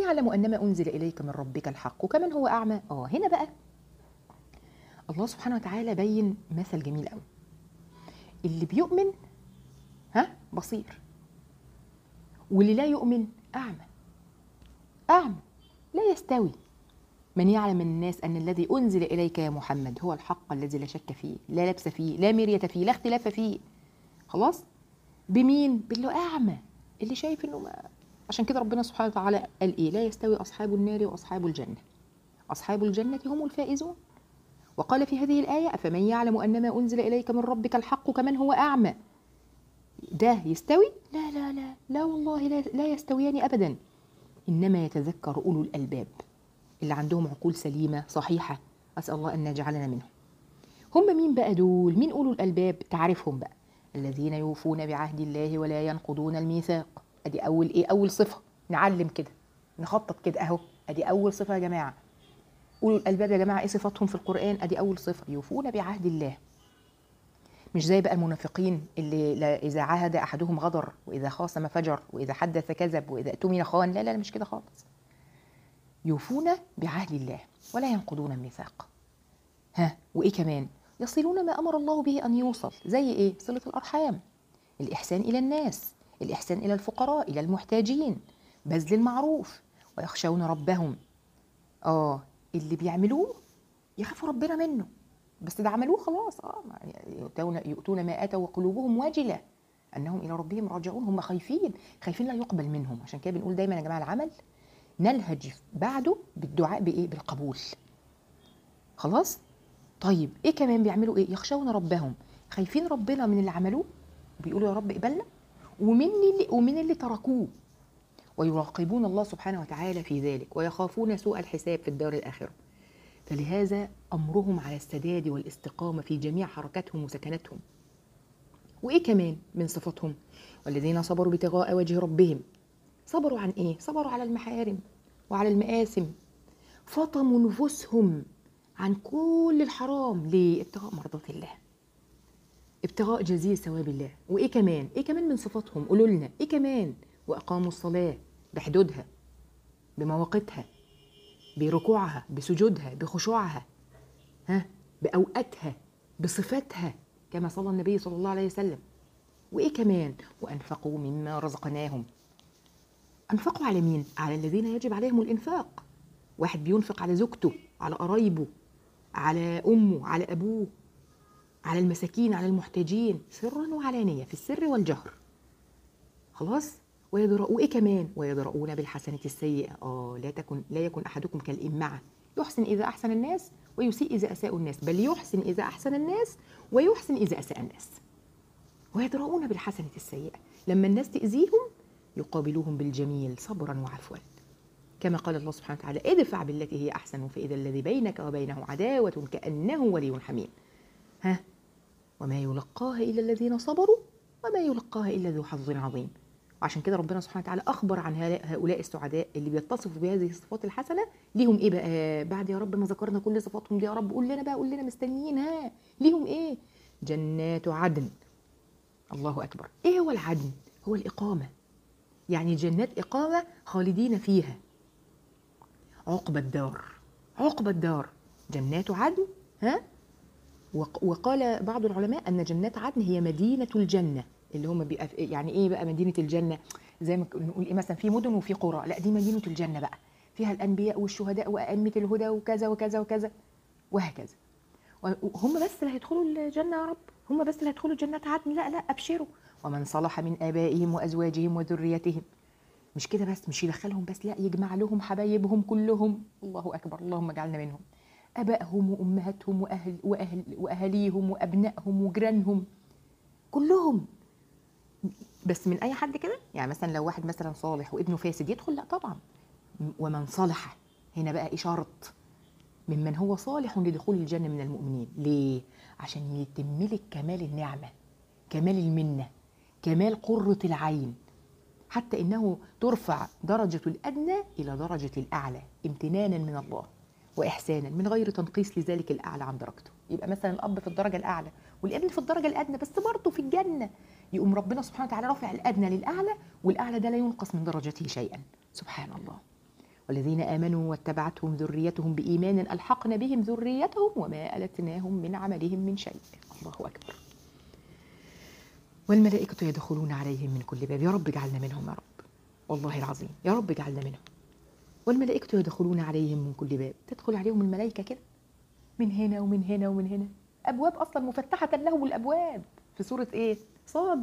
يعلم انما انزل اليك من ربك الحق كمن هو اعمى اه هنا بقى الله سبحانه وتعالى بين مثل جميل قوي اللي بيؤمن ها بصير واللي لا يؤمن اعمى اعمى لا يستوي من يعلم من الناس ان الذي انزل اليك يا محمد هو الحق الذي لا شك فيه لا لبس فيه لا مريه فيه لا اختلاف فيه خلاص بمين باللي اعمى اللي شايف انه ما عشان كده ربنا سبحانه وتعالى قال ايه لا يستوي اصحاب النار واصحاب الجنه اصحاب الجنه هم الفائزون وقال في هذه الايه افمن يعلم انما انزل اليك من ربك الحق كمن هو اعمى ده يستوي لا لا لا لا والله لا, لا يستويان ابدا انما يتذكر اولو الالباب اللي عندهم عقول سليمه صحيحه اسال الله ان يجعلنا منهم هم مين بقى دول مين اولو الالباب تعرفهم بقى الذين يوفون بعهد الله ولا ينقضون الميثاق ادي اول ايه اول صفه نعلم كده نخطط كده اهو ادي اول صفه يا جماعه اولو الالباب يا جماعه ايه صفاتهم في القران ادي اول صفه يوفون بعهد الله مش زي بقى المنافقين اللي لا اذا عهد احدهم غدر واذا خاصم فجر واذا حدث كذب واذا اؤتمن خان لا لا مش كده خالص يوفون بعهد الله ولا ينقضون الميثاق ها وايه كمان يصلون ما امر الله به ان يوصل زي ايه صله الارحام الاحسان الى الناس الاحسان الى الفقراء الى المحتاجين بذل المعروف ويخشون ربهم اه اللي بيعملوه يخافوا ربنا منه بس ده عملوه خلاص اه يؤتون يؤتون ما اتوا وقلوبهم واجله انهم الى ربهم راجعون هم خايفين خايفين لا يقبل منهم عشان كده بنقول دايما يا جماعه العمل نلهج بعده بالدعاء بايه بالقبول خلاص طيب ايه كمان بيعملوا ايه يخشون ربهم خايفين ربنا من اللي عملوه بيقولوا يا رب اقبلنا ومن اللي ومن اللي تركوه ويراقبون الله سبحانه وتعالى في ذلك ويخافون سوء الحساب في الدار الاخره فلهذا امرهم على السداد والاستقامه في جميع حركاتهم وسكناتهم وايه كمان من صفاتهم والذين صبروا ابتغاء وجه ربهم صبروا عن ايه صبروا على المحارم وعلى المآثم فطموا نفوسهم عن كل الحرام ليه ابتغاء مرضات الله ابتغاء جزيل ثواب الله وايه كمان ايه كمان من صفاتهم قولوا لنا ايه كمان واقاموا الصلاه بحدودها بمواقيتها بركوعها بسجودها بخشوعها ها باوقاتها بصفاتها كما صلى النبي صلى الله عليه وسلم وايه كمان وانفقوا مما رزقناهم انفقوا على مين على الذين يجب عليهم الانفاق واحد بينفق على زوجته على قرايبه على امه على ابوه على المساكين على المحتاجين سرا وعلانيه في السر والجهر خلاص ويدرؤوا ايه كمان ويدرؤون بالحسنه السيئه اه لا تكن لا يكن احدكم كالامعه يحسن اذا احسن الناس ويسيء اذا اساءوا الناس بل يحسن اذا احسن الناس ويحسن اذا اساء الناس ويدرؤون بالحسنه السيئه لما الناس تاذيهم يقابلوهم بالجميل صبرا وعفوا كما قال الله سبحانه وتعالى ادفع بالتي هي احسن فاذا الذي بينك وبينه عداوه كانه ولي حميم ها وما يلقاها الا الذين صبروا وما يلقاها الا ذو حظ عظيم وعشان كده ربنا سبحانه وتعالى اخبر عن هؤلاء السعداء اللي بيتصفوا بهذه الصفات الحسنه ليهم ايه بقى بعد يا رب ما ذكرنا كل صفاتهم دي يا رب قول لنا بقى قول لنا مستنيين ها ليهم ايه جنات عدن الله اكبر ايه هو العدن هو الاقامه يعني جنات اقامه خالدين فيها عقب الدار عقب الدار جنات عدن ها وقال بعض العلماء ان جنات عدن هي مدينه الجنه اللي هم بيبقى يعني ايه بقى مدينه الجنه زي ما نقول ايه مثلا في مدن وفي قرى لا دي مدينه الجنه بقى فيها الانبياء والشهداء وائمه الهدى وكذا وكذا وكذا وهكذا هم بس اللي هيدخلوا الجنه يا رب هم بس اللي هيدخلوا جنات عدن لا لا ابشروا ومن صلح من ابائهم وازواجهم وذريتهم مش كده بس مش يدخلهم بس لا يجمع لهم حبايبهم كلهم الله اكبر اللهم اجعلنا منهم ابائهم وامهاتهم واهل واهل واهاليهم وابنائهم وجيرانهم كلهم بس من اي حد كده يعني مثلا لو واحد مثلا صالح وابنه فاسد يدخل لا طبعا ومن صلح هنا بقى اشاره ممن هو صالح لدخول الجنه من المؤمنين ليه عشان يتم لك كمال النعمه كمال المنه كمال قره العين حتى انه ترفع درجه الادنى الى درجه الاعلى امتنانا من الله واحسانا من غير تنقيص لذلك الاعلى عن درجته يبقى مثلا الاب في الدرجه الاعلى والابن في الدرجه الادنى بس برضه في الجنه يقوم ربنا سبحانه وتعالى رافع الادنى للاعلى والاعلى ده لا ينقص من درجته شيئا سبحان الله والذين آمنوا واتبعتهم ذريتهم بإيمان ألحقنا بهم ذريتهم وما ألتناهم من عملهم من شيء الله أكبر والملائكة يدخلون عليهم من كل باب يا رب اجعلنا منهم يا رب والله العظيم يا رب اجعلنا منهم والملائكة يدخلون عليهم من كل باب تدخل عليهم الملائكة كده من هنا ومن هنا ومن هنا أبواب أصلا مفتحة لهم الأبواب في سورة إيه؟ صاد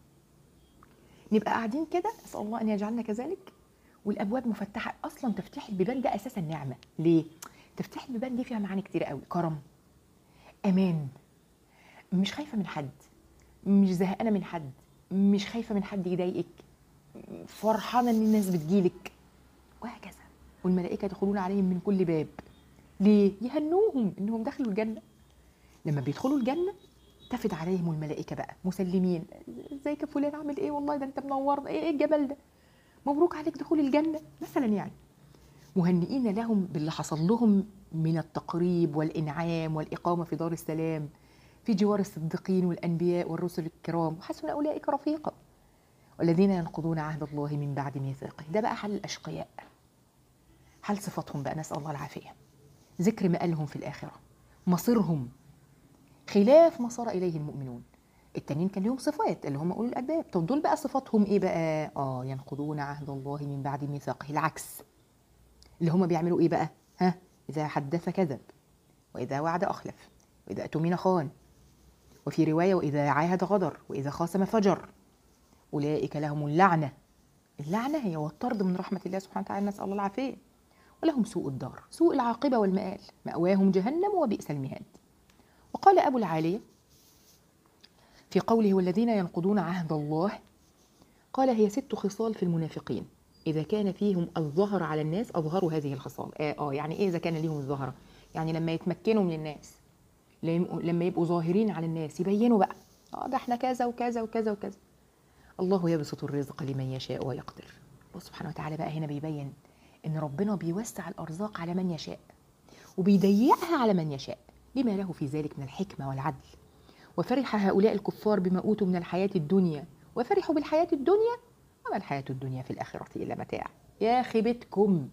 نبقى قاعدين كده أسأل الله أن يجعلنا كذلك والأبواب مفتحة أصلا تفتيح البيبان ده أساسا نعمة ليه؟ تفتيح البيبان دي فيها معاني كتير قوي كرم أمان مش خايفة من حد مش زهقانة من حد مش خايفة من حد يضايقك فرحانة إن الناس بتجيلك وهكذا والملائكة يدخلون عليهم من كل باب ليه؟ يهنوهم إنهم دخلوا الجنة لما بيدخلوا الجنة تفد عليهم الملائكة بقى مسلمين ازيك يا فلان عامل ايه والله ده انت منور ايه ايه الجمال ده مبروك عليك دخول الجنة مثلا يعني مهنئين لهم باللي حصل لهم من التقريب والإنعام والإقامة في دار السلام في جوار الصديقين والأنبياء والرسل الكرام وحسن أولئك رفيقا والذين ينقضون عهد الله من بعد ميثاقه ده بقى حل الأشقياء حل صفاتهم بقى نسأل الله العافية ذكر مآلهم في الآخرة مصيرهم خلاف ما صار إليه المؤمنون التانيين كان لهم صفات اللي هم أولو الألباب طب دول بقى صفاتهم إيه بقى آه ينقضون عهد الله من بعد ميثاقه العكس اللي هم بيعملوا إيه بقى ها إذا حدث كذب وإذا وعد أخلف وإذا أتمن خان وفي رواية وإذا عاهد غدر وإذا خاصم فجر أولئك لهم اللعنة اللعنة هي والطرد من رحمة الله سبحانه وتعالى نسأل الله العافية ولهم سوء الدار سوء العاقبة والمآل مأواهم جهنم وبئس المهاد وقال أبو العالية في قوله والذين ينقضون عهد الله قال هي ست خصال في المنافقين إذا كان فيهم الظهر على الناس أظهروا هذه الخصال آه, آه يعني إيه إذا كان ليهم الظهر يعني لما يتمكنوا من الناس لما يبقوا ظاهرين على الناس يبينوا بقى اه ده احنا كذا وكذا وكذا وكذا الله يبسط الرزق لمن يشاء ويقدر الله سبحانه وتعالى بقى هنا بيبين ان ربنا بيوسع الارزاق على من يشاء وبيضيقها على من يشاء لما له في ذلك من الحكمه والعدل وفرح هؤلاء الكفار بما اوتوا من الحياه الدنيا وفرحوا بالحياه الدنيا وما الحياه الدنيا في الاخره الا متاع يا خيبتكم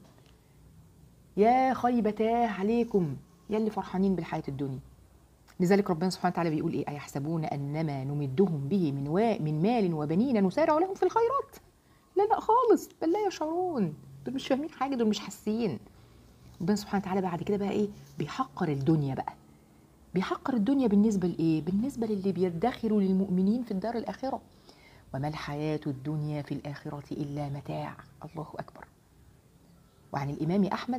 يا خيبتاه عليكم يا اللي فرحانين بالحياه الدنيا لذلك ربنا سبحانه وتعالى بيقول ايه ايحسبون انما نمدهم به من و... من مال وبنين نسارع لهم في الخيرات لا لا خالص بل لا يشعرون دول مش فاهمين حاجه دول مش حاسين ربنا سبحانه وتعالى بعد كده بقى ايه بيحقر الدنيا بقى بيحقر الدنيا بالنسبه لايه بالنسبه للي بيدخروا للمؤمنين في الدار الاخره وما الحياه الدنيا في الاخره الا متاع الله اكبر وعن الامام احمد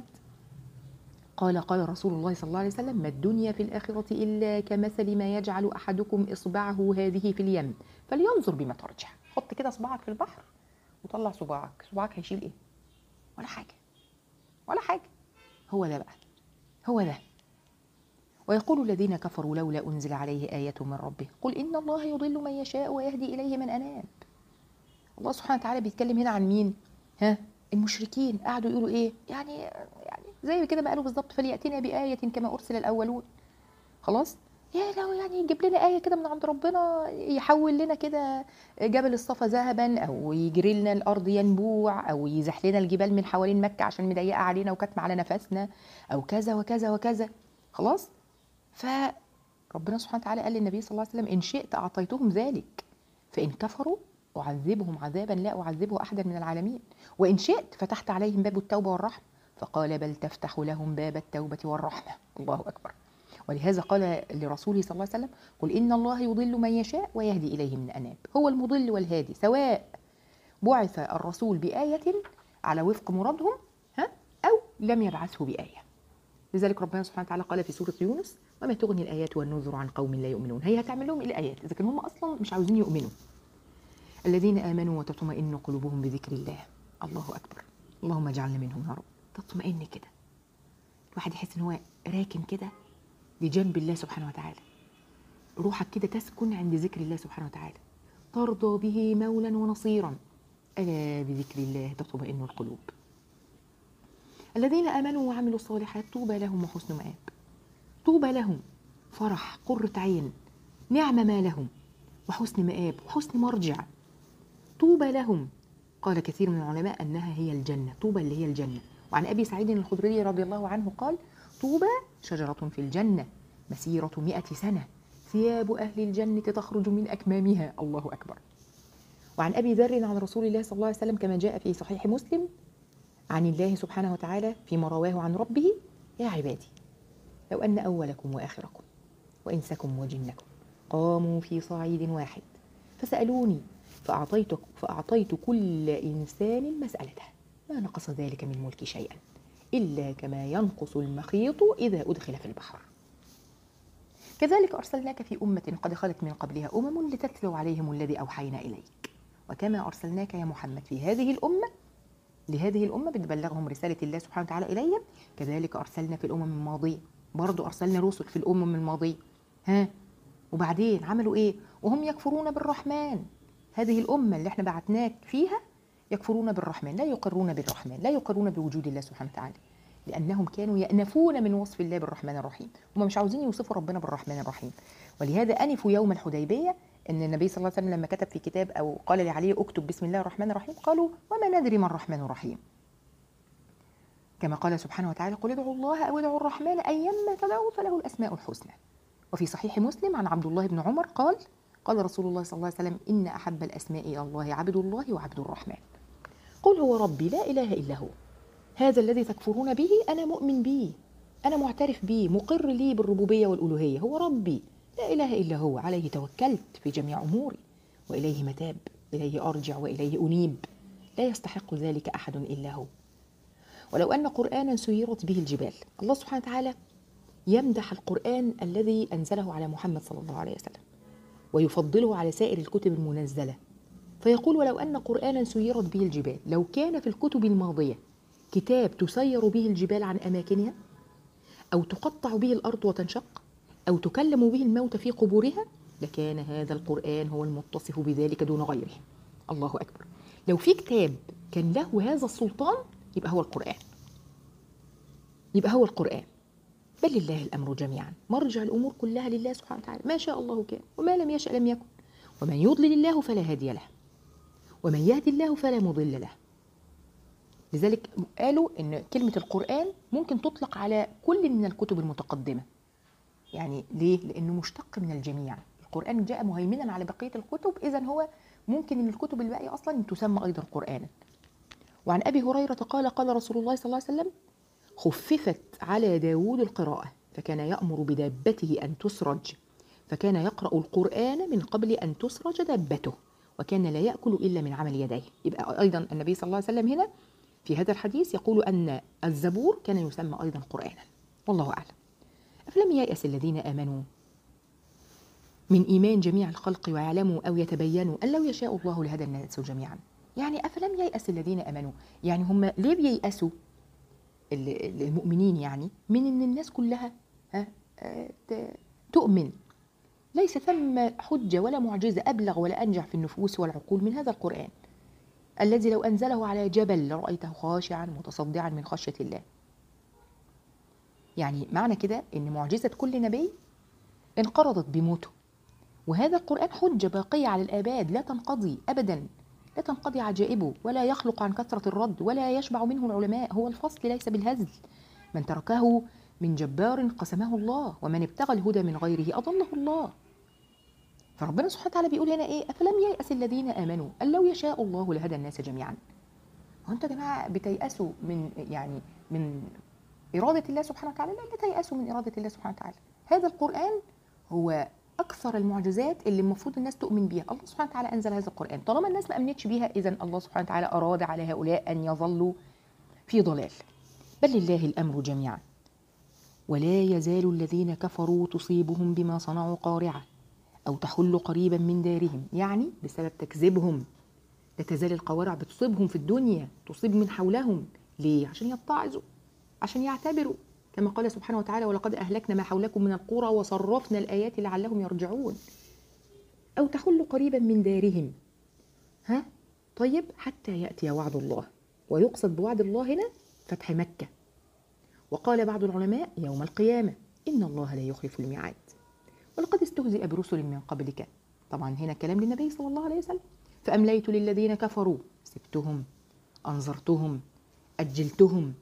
قال قال رسول الله صلى الله عليه وسلم ما الدنيا في الآخرة إلا كمثل ما يجعل أحدكم إصبعه هذه في اليم فلينظر بما ترجع حط كده صباعك في البحر وطلع صباعك صباعك هيشيل إيه ولا حاجة ولا حاجة هو ده بقى هو ده ويقول الذين كفروا لولا أنزل عليه آية من ربه قل إن الله يضل من يشاء ويهدي إليه من أناب الله سبحانه وتعالى بيتكلم هنا عن مين ها المشركين قعدوا يقولوا ايه يعني يعني زي كده ما قالوا بالظبط فلياتنا بايه كما ارسل الاولون خلاص يا لو يعني يجيب لنا ايه كده من عند ربنا يحول لنا كده جبل الصفا ذهبا او يجري لنا الارض ينبوع او يزح لنا الجبال من حوالين مكه عشان مضيقه علينا وكاتمه على نفسنا او كذا وكذا وكذا خلاص فربنا سبحانه وتعالى قال للنبي صلى الله عليه وسلم ان شئت اعطيتهم ذلك فان كفروا أعذبهم عذابا لا أعذبه أحدا من العالمين وإن شئت فتحت عليهم باب التوبة والرحمة فقال بل تفتح لهم باب التوبة والرحمة الله أكبر ولهذا قال لرسوله صلى الله عليه وسلم قل إن الله يضل من يشاء ويهدي إليه من أناب هو المضل والهادي سواء بعث الرسول بآية على وفق مرادهم ها أو لم يبعثه بآية لذلك ربنا سبحانه وتعالى قال في سورة يونس وما تغني الآيات والنذر عن قوم لا يؤمنون هي هتعمل لهم الآيات إذا كانوا هم أصلا مش عاوزين يؤمنوا الذين آمنوا وتطمئن قلوبهم بذكر الله الله أكبر اللهم اجعلنا منهم يا رب تطمئن كده الواحد يحس ان هو راكن كده لجنب الله سبحانه وتعالى روحك كده تسكن عند ذكر الله سبحانه وتعالى ترضى به مولا ونصيرا ألا بذكر الله تطمئن القلوب الذين آمنوا وعملوا الصالحات طوبى لهم وحسن مآب طوبى لهم فرح قرة عين نعم ما لهم وحسن مآب وحسن مرجع طوبى لهم قال كثير من العلماء أنها هي الجنة طوبى اللي هي الجنة وعن أبي سعيد الخدري رضي الله عنه قال طوبى شجرة في الجنة مسيرة مئة سنة ثياب أهل الجنة تخرج من أكمامها الله أكبر وعن أبي ذر عن رسول الله صلى الله عليه وسلم كما جاء في صحيح مسلم عن الله سبحانه وتعالى فيما رواه عن ربه يا عبادي لو أن أولكم وآخركم وإنسكم وجنكم قاموا في صعيد واحد فسألوني فأعطيت, فأعطيت كل إنسان مسألته ما نقص ذلك من ملكي شيئا إلا كما ينقص المخيط إذا أدخل في البحر كذلك أرسلناك في أمة قد خلت من قبلها أمم لتتلو عليهم الذي أوحينا إليك وكما أرسلناك يا محمد في هذه الأمة لهذه الأمة بتبلغهم رسالة الله سبحانه وتعالى إليهم كذلك أرسلنا في الأمم الماضية برضو أرسلنا رسل في الأمم الماضية ها وبعدين عملوا إيه وهم يكفرون بالرحمن هذه الأمة اللي احنا بعتناك فيها يكفرون بالرحمن لا يقرون بالرحمن لا يقرون بوجود الله سبحانه وتعالى لأنهم كانوا يأنفون من وصف الله بالرحمن الرحيم هم مش عاوزين يوصفوا ربنا بالرحمن الرحيم ولهذا أنفوا يوم الحديبية أن النبي صلى الله عليه وسلم لما كتب في كتاب أو قال لعلي اكتب بسم الله الرحمن الرحيم قالوا وما ندري ما الرحمن الرحيم كما قال سبحانه وتعالى قل ادعوا الله أو ادعوا الرحمن أيما تدعوا فله الأسماء الحسنى وفي صحيح مسلم عن عبد الله بن عمر قال قال رسول الله صلى الله عليه وسلم إن أحب الأسماء إلى الله عبد الله وعبد الرحمن قل هو ربي لا إله إلا هو هذا الذي تكفرون به أنا مؤمن به أنا معترف به مقر لي بالربوبية والألوهية هو ربي لا إله إلا هو عليه توكلت في جميع أموري وإليه متاب إليه أرجع وإليه أنيب لا يستحق ذلك أحد إلا هو ولو أن قرآنا سيرت به الجبال الله سبحانه وتعالى يمدح القرآن الذي أنزله على محمد صلى الله عليه وسلم ويفضله على سائر الكتب المنزلة فيقول ولو أن قرآنا سيرت به الجبال لو كان في الكتب الماضية كتاب تسير به الجبال عن أماكنها أو تقطع به الأرض وتنشق أو تكلم به الموت في قبورها لكان هذا القرآن هو المتصف بذلك دون غيره الله أكبر لو في كتاب كان له هذا السلطان يبقى هو القرآن يبقى هو القرآن بل لله الأمر جميعا مرجع الأمور كلها لله سبحانه وتعالى ما شاء الله كان وما لم يشأ لم يكن ومن يضلل الله فلا هادي له ومن يهدي الله فلا مضل له لذلك قالوا ان كلمه القران ممكن تطلق على كل من الكتب المتقدمه يعني ليه لانه مشتق من الجميع القران جاء مهيمنا على بقيه الكتب اذا هو ممكن ان الكتب الباقيه اصلا تسمى ايضا قرانا وعن ابي هريره قال قال رسول الله صلى الله عليه وسلم خففت على داود القراءه فكان يامر بدابته ان تسرج فكان يقرا القران من قبل ان تسرج دابته وكان لا ياكل الا من عمل يديه يبقى ايضا النبي صلى الله عليه وسلم هنا في هذا الحديث يقول أن الزبور كان يسمى أيضا قرآنا والله أعلم أفلم ييأس الذين آمنوا من إيمان جميع الخلق ويعلموا أو يتبينوا أن لو يشاء الله لهدى الناس جميعا يعني أفلم ييأس الذين آمنوا يعني هم ليه بييأسوا المؤمنين يعني من أن الناس كلها ها تؤمن ليس ثم حجة ولا معجزة أبلغ ولا أنجح في النفوس والعقول من هذا القرآن الذي لو أنزله على جبل لرأيته خاشعا متصدعا من خشية الله يعني معنى كده أن معجزة كل نبي انقرضت بموته وهذا القرآن حجة باقية على الآباد لا تنقضي أبدا لا تنقضي عجائبه ولا يخلق عن كثرة الرد ولا يشبع منه العلماء هو الفصل ليس بالهزل من تركه من جبار قسمه الله ومن ابتغى الهدى من غيره أضله الله فربنا سبحانه وتعالى بيقول هنا ايه افلم ييأس الذين امنوا ان لو يشاء الله لهدى الناس جميعا هو انتوا يا جماعه بتيأسوا من يعني من اراده الله سبحانه وتعالى لا لا تيأسوا من اراده الله سبحانه وتعالى هذا القران هو اكثر المعجزات اللي المفروض الناس تؤمن بها الله سبحانه وتعالى انزل هذا القران طالما الناس ما امنتش بيها اذا الله سبحانه وتعالى اراد على هؤلاء ان يظلوا في ضلال بل لله الامر جميعا ولا يزال الذين كفروا تصيبهم بما صنعوا قارعه أو تحل قريبا من دارهم يعني بسبب تكذيبهم لا تزال القوارع بتصيبهم في الدنيا تصيب من حولهم ليه؟ عشان يتعظوا عشان يعتبروا كما قال سبحانه وتعالى ولقد أهلكنا ما حولكم من القرى وصرفنا الآيات لعلهم يرجعون أو تحل قريبا من دارهم ها طيب حتى يأتي وعد الله ويقصد بوعد الله هنا فتح مكة وقال بعض العلماء يوم القيامة إن الله لا يخلف الميعاد ولقد استهزئ برسل من قبلك طبعا هنا كلام للنبي صلى الله عليه وسلم فأمليت للذين كفروا سبتهم أنظرتهم أجلتهم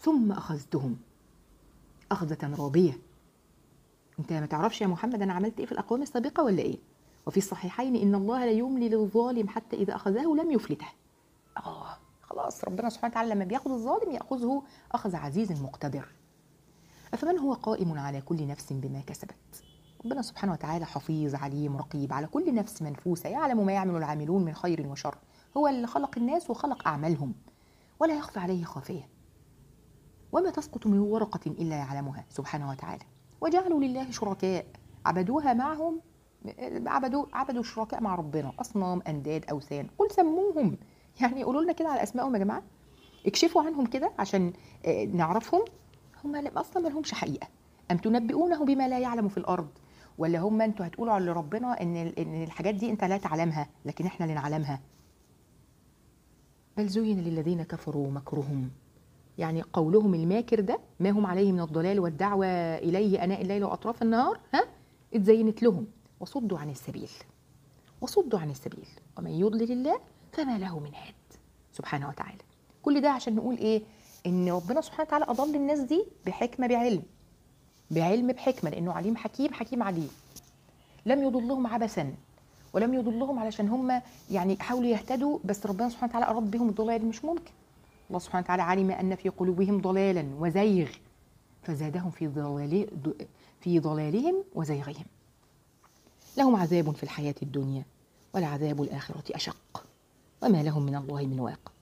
ثم اخذتهم اخذه رابيه انت ما تعرفش يا محمد انا عملت ايه في الاقوام السابقه ولا ايه وفي الصحيحين ان الله لا يملي للظالم حتى اذا اخذه لم يفلته اه خلاص ربنا سبحانه وتعالى لما بياخذ الظالم ياخذه اخذ عزيز مقتدر افمن هو قائم على كل نفس بما كسبت ربنا سبحانه وتعالى حفيظ عليم رقيب على كل نفس منفوسه يعلم ما يعمل العاملون من خير وشر هو اللي خلق الناس وخلق اعمالهم ولا يخفى عليه خافيه وما تسقط من ورقه الا يعلمها سبحانه وتعالى وجعلوا لله شركاء عبدوها معهم عبدوا عبدوا شركاء مع ربنا اصنام انداد اوثان قل سموهم يعني قولوا لنا كده على اسمائهم يا جماعه اكشفوا عنهم كده عشان آه، نعرفهم هم اصلا ما لهمش حقيقه ام تنبئونه بما لا يعلم في الارض ولا هم انتوا هتقولوا على ربنا ان ان الحاجات دي انت لا تعلمها لكن احنا اللي نعلمها بل زين للذين كفروا مكرهم يعني قولهم الماكر ده ما هم عليه من الضلال والدعوة إليه أناء الليل وأطراف النهار ها اتزينت لهم وصدوا عن السبيل وصدوا عن السبيل ومن يضلل الله فما له من هاد سبحانه وتعالى كل ده عشان نقول ايه ان ربنا سبحانه وتعالى اضل الناس دي بحكمه بعلم بعلم بحكمه لانه عليم حكيم حكيم عليم لم يضلهم عبثا ولم يضلهم علشان هم يعني حاولوا يهتدوا بس ربنا سبحانه وتعالى اراد بهم الضلال مش ممكن الله سبحانه وتعالى علم ان في قلوبهم ضلالا وزيغ فزادهم في ضلال في ضلالهم وزيغهم لهم عذاب في الحياه الدنيا ولعذاب الاخره اشق وما لهم من الله من واق